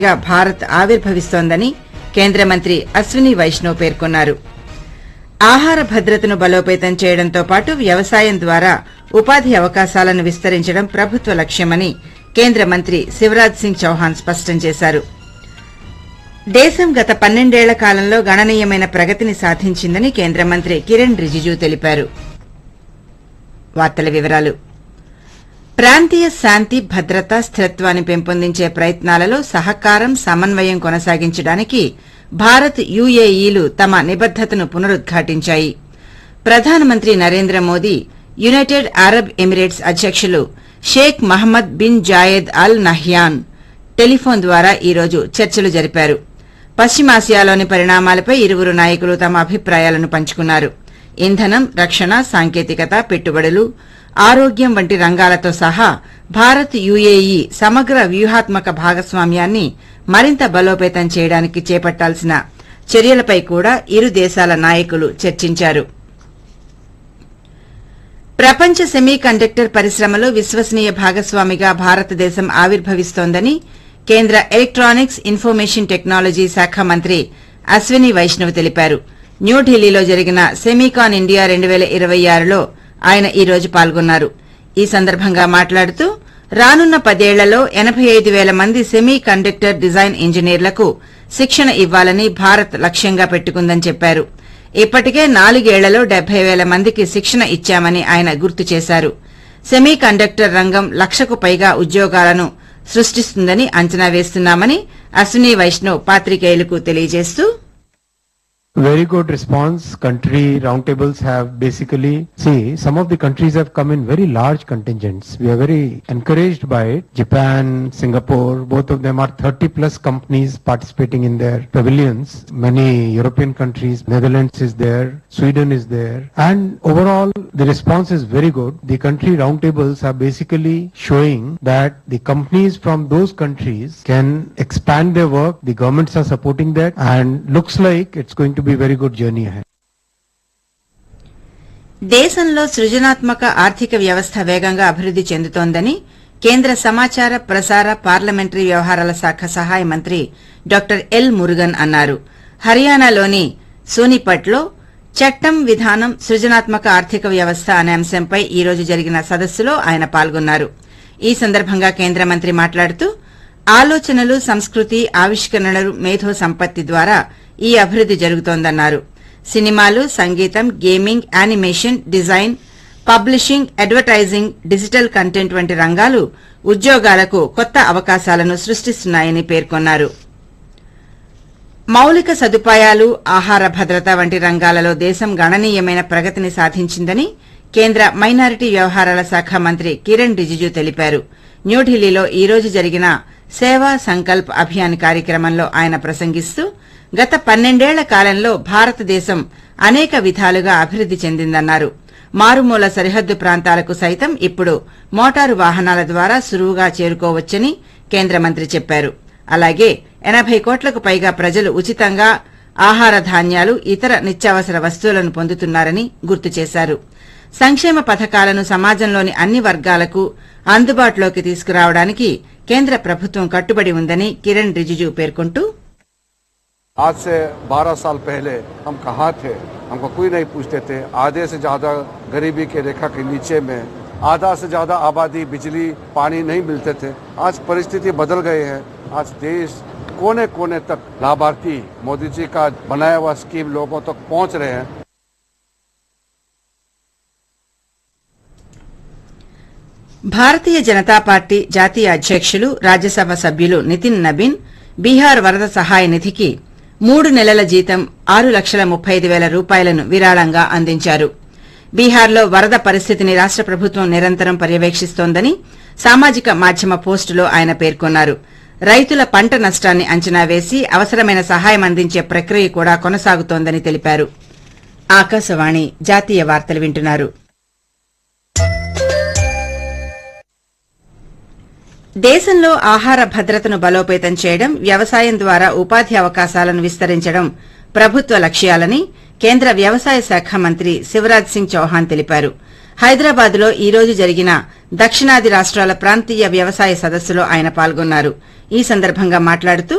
గా భారత్ ఆవిర్భవిస్తోందని కేంద్ర మంత్రి అశ్విని వైష్ణవ్ పేర్కొన్నారు ఆహార భద్రతను బలోపేతం చేయడంతో పాటు వ్యవసాయం ద్వారా ఉపాధి అవకాశాలను విస్తరించడం ప్రభుత్వ లక్ష్యమని కేంద్ర మంత్రి శివరాజ్ సింగ్ చౌహాన్ స్పష్టం చేశారు దేశం గత పన్నెండేళ్ల కాలంలో గణనీయమైన ప్రగతిని సాధించిందని కేంద్ర మంత్రి కిరణ్ రిజిజు తెలిపారు వార్తల వివరాలు ప్రాంతీయ శాంతి భద్రత స్థిరత్వాన్ని పెంపొందించే ప్రయత్నాలలో సహకారం సమన్వయం కొనసాగించడానికి భారత్ యుఏఈలు తమ నిబద్దతను పునరుద్ఘాటించాయి ప్రధానమంత్రి Narendra Modi United Arab Emirates అధ్యకులు Sheikh Mohammed bin Zayed Al Nahyan telephone ద్వారా ఈ రోజు చర్చలు జరిపారు పశ్చిమాసియాలోని పరిణామాలపై ఇరువురు నాయకులు తమ అభిప్రాయాలను పంచుకున్నారు ఇంధనం రక్షణ సాంకేతికత పెట్టుబడులు ఆరోగ్యం వంటి రంగాలతో సహా భారత్ యుఏఈ సమగ్ర వ్యూహాత్మక భాగస్వామ్యాన్ని మరింత బలోపేతం చేయడానికి చేపట్టాల్సిన చర్యలపై కూడా ఇరు దేశాల నాయకులు చర్చించారు ప్రపంచ సెమీ కండక్టర్ పరిశ్రమలో విశ్వసనీయ భాగస్వామిగా భారతదేశం ఆవిర్భవిస్తోందని కేంద్ర ఎలక్ట్రానిక్స్ ఇన్ఫర్మేషన్ టెక్నాలజీ శాఖ మంత్రి అశ్విని వైష్ణవ్ తెలిపారు న్యూఢిల్లీలో జరిగిన సెమీకాన్ ఇండియా రెండు పేల ఇరవై ఆరులో ఆయన ఈ రోజు పాల్గొన్నారు ఈ సందర్భంగా మాట్లాడుతూ రానున్న పదేళ్లలో ఎనబై ఐదు పేల మంది సెమీ కండక్టర్ డిజైన్ ఇంజనీర్లకు శిక్షణ ఇవ్వాలని భారత్ లక్ష్యంగా పెట్టుకుందని చెప్పారు ఇప్పటికే నాలుగేళ్లలో డెబ్బై పేల మందికి శిక్షణ ఇచ్చామని ఆయన గుర్తు చేశారు సెమీ కండక్టర్ రంగం లక్షకు పైగా ఉద్యోగాలను సృష్టిస్తుందని అంచనా వేస్తున్నామని అశ్విని వైష్ణవ్ పాత్రికేయులకు తెలియజేస్తూ Very good response. Country roundtables have basically, see, some of the countries have come in very large contingents. We are very encouraged by it. Japan, Singapore, both of them are 30 plus companies participating in their pavilions. Many European countries, Netherlands is there, Sweden is there. And overall, the response is very good. The country roundtables are basically showing that the companies from those countries can expand their work. The governments are supporting that and looks like it's going to be a very good journey ahead. దేశంలో సృజనాత్మక ఆర్థిక వ్యవస్థ వేగంగా అభివృద్ది చెందుతోందని కేంద్ర సమాచార ప్రసార parliamentary వ్యవహారాల శాఖ సహాయ మంత్రి డాక్టర్ ఎల్ మురుగన్ అన్నారు హర్యానాలోని సోనిపట్లో చట్టం విధానం సృజనాత్మక ఆర్థిక వ్యవస్థ అనే అంశంపై ఈ రోజు జరిగిన సదస్సులో ఆయన పాల్గొన్నారు ఈ సందర్భంగా కేంద్ర మంత్రి మాట్లాడుతూ ఆలోచనలు సంస్కృతి ఆవిష్కరణలు మేధో సంపత్తి ద్వారా ఈ అభివృద్ది జరుగుతోందన్నారు సినిమాలు సంగీతం gaming animation design publishing advertising digital content వంటి రంగాలు ఉద్యోగాలకు కొత్త అవకాశాలను సృష్టిస్తున్నాయని పేర్కొన్నారు మౌలిక సదుపాయాలు ఆహార భద్రత వంటి రంగాలలో దేశం గణనీయమైన ప్రగతిని సాధించిందని కేంద్ర మైనారిటీ వ్యవహారాల శాఖ మంత్రి కిరణ్ రిజిజు తెలిపారు న్యూఢిల్లీలో ఈ రోజు జరిగిన సేవా సంకల్ప్ అభియాన్ కార్యక్రమంలో ఆయన ప్రసంగిస్తూ గత పన్నెండేళ్ల కాలంలో భారతదేశం అనేక విధాలుగా అభివృద్ది చెందిందన్నారు మారుమూల సరిహద్దు ప్రాంతాలకు సైతం ఇప్పుడు మోటారు వాహనాల ద్వారా సులువుగా చేరుకోవచ్చని కేంద్ర మంత్రి చెప్పారు అలాగే ఎనబై కోట్లకు పైగా ప్రజలు ఉచితంగా ఆహార ధాన్యాలు ఇతర నిత్యావసర వస్తువులను పొందుతున్నారని గుర్తు చేశారు సంక్షేమ పథకాలను సమాజంలోని అన్ని వర్గాలకు అందుబాటులోకి తీసుకురావడానికి కేంద్ర ప్రభుత్వం కట్టుబడి ఉందని కిరణ్ రిజిజు పేర్కొంటూ आज से 12 साल पहले हम कहाँ थे हमको कोई नहीं पूछते थे आधे से ज्यादा गरीबी के रेखा के नीचे में आधा से ज्यादा आबादी बिजली पानी नहीं मिलते थे आज परिस्थिति बदल गई है आज देश कोने कोने तक लाभार्थी मोदी जी का बनाया हुआ स्कीम लोगों तक पहुंच रहे हैं భారతీయ జనతా పార్టీ జాతీయ అధ్యకులు రాజ్యసభ సభ్యులు నితిన్ నబీన్ బీహార్ వరద సహాయ నిధికి మూడు నెలల జీతం ఆరు లక్షల ముప్పై ఐదు వేల రూపాయలను విరాళంగా అందించారు బీహార్లో వరద పరిస్థితిని రాష్ట ప్రభుత్వం నిరంతరం పర్యవేక్షిస్తోందని సామాజిక మాధ్యమ పోస్టులో ఆయన పేర్కొన్నారు రైతుల పంట నష్టాన్ని అంచనా వేసి అవసరమైన సహాయం అందించే ప్రక్రియ కూడా కొనసాగుతోందని తెలిపారు ఆకాశవాణి జాతీయ వార్తలు వింటున్నారు దేశంలో ఆహార భద్రతను బలోపేతం చేయడం వ్యవసాయం ద్వారా ఉపాధి అవకాశాలను విస్తరించడం ప్రభుత్వ లక్ష్యాలని కేంద్ర వ్యవసాయ శాఖ మంత్రి శివరాజ్ సింగ్ చౌహాన్ తెలిపారు హైదరాబాద్ లో ఈ రోజు జరిగిన దక్షిణాది రాష్ట్రాల ప్రాంతీయ వ్యవసాయ సదస్సులో ఆయన పాల్గొన్నారు ఈ సందర్భంగా మాట్లాడుతూ